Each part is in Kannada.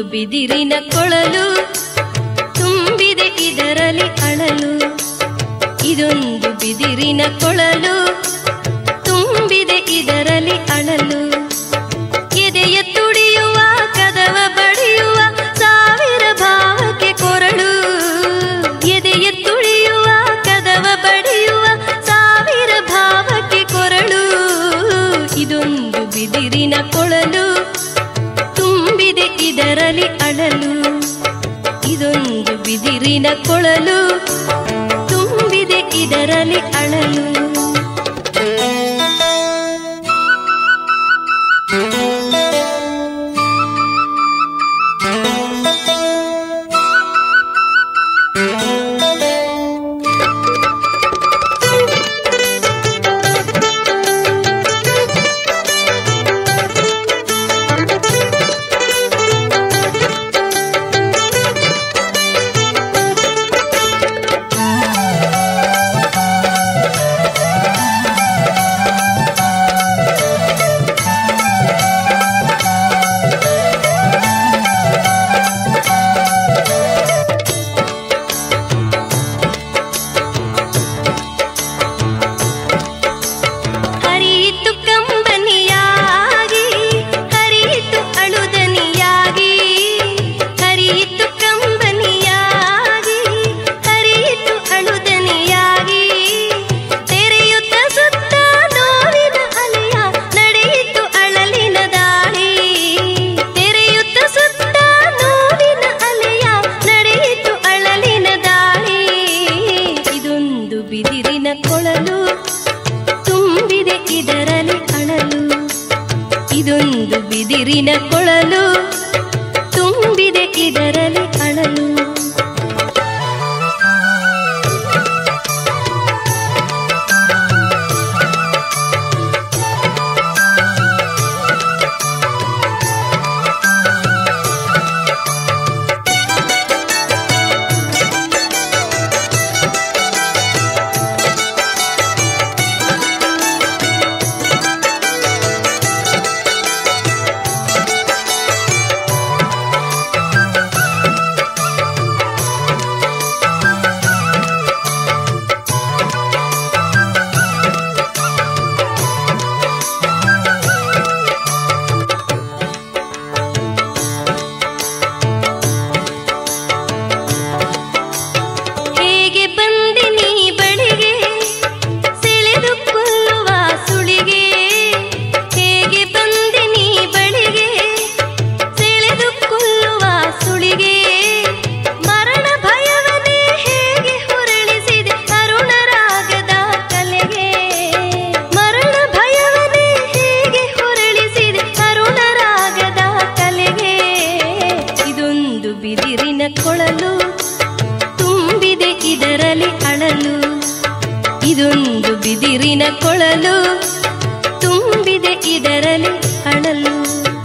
ಬಿದಿರಿನ ಕೊಳಲು ತುಂಬಿದೆ ಇದರಲ್ಲಿ ಅಳಲು ಇದೊಂದು ಬಿದಿರಿನ ಕೊಳಲು ತುಂಬಿದೆ ಇದರಲ್ಲಿ ಅಳಲು ಎದೆಯ ತುಡಿಯುವ ಕದವ ಬಡಿಯುವ ಸಾವಿರ ಭಾವಕ್ಕೆ ಕೊರಳು ಎದೆಯ ತುಳಿಯುವ ಕದವ ಬಡಿಯುವ ಸಾವಿರ ಭಾವಕ್ಕೆ ಕೊರಳು ಇದೊಂದು ಬಿದಿರಿನ ಕೊಳಲು ತುಂಬಿದೆ ಇದರಲ್ಲಿ ಅಳಲು ಇದೊಂದು ಬಿದಿರಿನ ಕೊಳಲು ತುಂಬಿದೆ ಇದರಲ್ಲಿ ಅಳಲು ಹರಿಯಿತು ಕಂಬನಿಯಾಗಿ ಹರಿಯಿತು ಅಳುದನಿಯಾಗಿ ಹರಿಯಿತು ಕಂಬನಿಯಾಗಿ ಹರಿಯಿತು ಅಳುದನಿಯಾಗಿ ತೆರೆಯುತ್ತ ಸುತ್ತ ನೋವಿನ ಅಲೆಯ ನಡೆಯಿತು ಅಳಲಿನ ದಾಳಿ ತೆರೆಯುತ್ತ ಸುತ್ತ ನೋವಿನ ಅಲೆಯ ನಡೆಯಿತು ಅಳಲಿನ ದಾಳಿ ಇದೊಂದು ಬಿದಿರಿನ ಕೊಳಲು ತುಂಬಿದೆ ಇದರಲ್ಲಿ ಅಳಲು ಇದೊಂದು ಬಿದಿರಿನ ಕೊಳಲು ತುಂಬಿದೆ ಇದರಲ್ಲಿ ಅಳಲು ಹೇಗೆ ಬಂದೆ ನೀ ಬಳಿಗೆ ಸೆಳೆದು ಕೊಲ್ಲುವ ಸುಳಿಗೆ ಹೇಗೆ ಬಂದೆ ನೀ ಬಳಿಗೆ ಸೆಳೆದು ಕೊಲ್ಲುವ ಸುಳಿಗೆ ಮರಣ ಭಯವನೇ ಹೇಗೆ ಹೊರಳಿಸಿದೆ ಅರುಣರಾಗದ ಕಲೆಗೆ ಮರಣ ಭಯವನೇ ಹೇಗೆ ಹೊರಳಿಸಿದೆ ಅರುಣರಾಗದ ಕಲೆಗೆ ಇದೊಂದು ಬಿದಿರಿನ ಕೊಳಲು ತುಂಬಿದೆ ಇದರಲ್ಲಿ ಅಳಲು ಇದೊಂದು ಬಿದಿರಿನ ಕೊಳಲು ತುಂಬಿದೆ ಇದರಲ್ಲಿ ಅಳಲು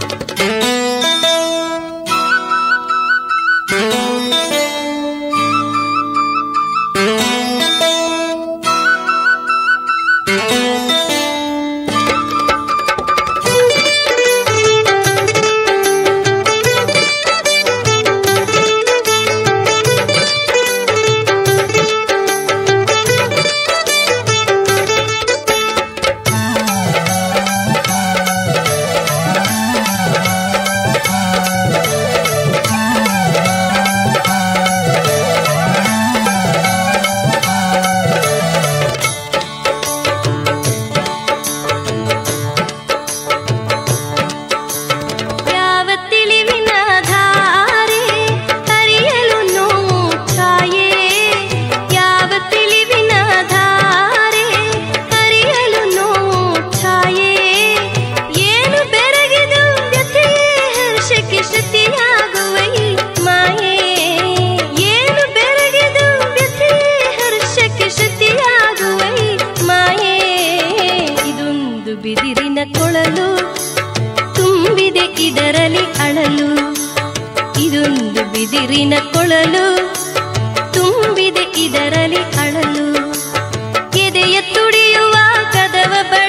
ಯಾವ ತಿಳಿವಿನ ಧಾರೆ ಹರಿಯಲು ನೋವು ಛಾಯೆ ಯಾವ ತಿಳಿವಿನ ಧಾರೆ ಹರಿಯಲು ನೋವು ಛಾಯೆ ಏನು ಬೆರಗಿದು ವ್ಯಥೆಯೇ ಹರ್ಷಕ್ಕೆ ಶ್ರುತಿಯಾಗುವ ಈ ಮಾಯೆ ಏನು ಬೆರಗಿದು ವ್ಯಥೆಯೇ ಹರ್ಷಕ್ಕೆ ಶ್ರುತಿಯಾಗುವ ಈ ಮಾಯೆ ಇದೊಂದು ಬಿದಿರಿನ ಕೊಳಲು ತುಂಬಿದೆ ಇದರಲ್ಲಿ ಅಳಲು ಇದೊಂದು ಬಿದಿರಿನ ಕೊಳಲು ತುಂಬಿದೆ ಇದರಲ್ಲಿ ಅಳಲು ಎದೆಯ ತುಡಿಯುವ ಕದವ ಬಡ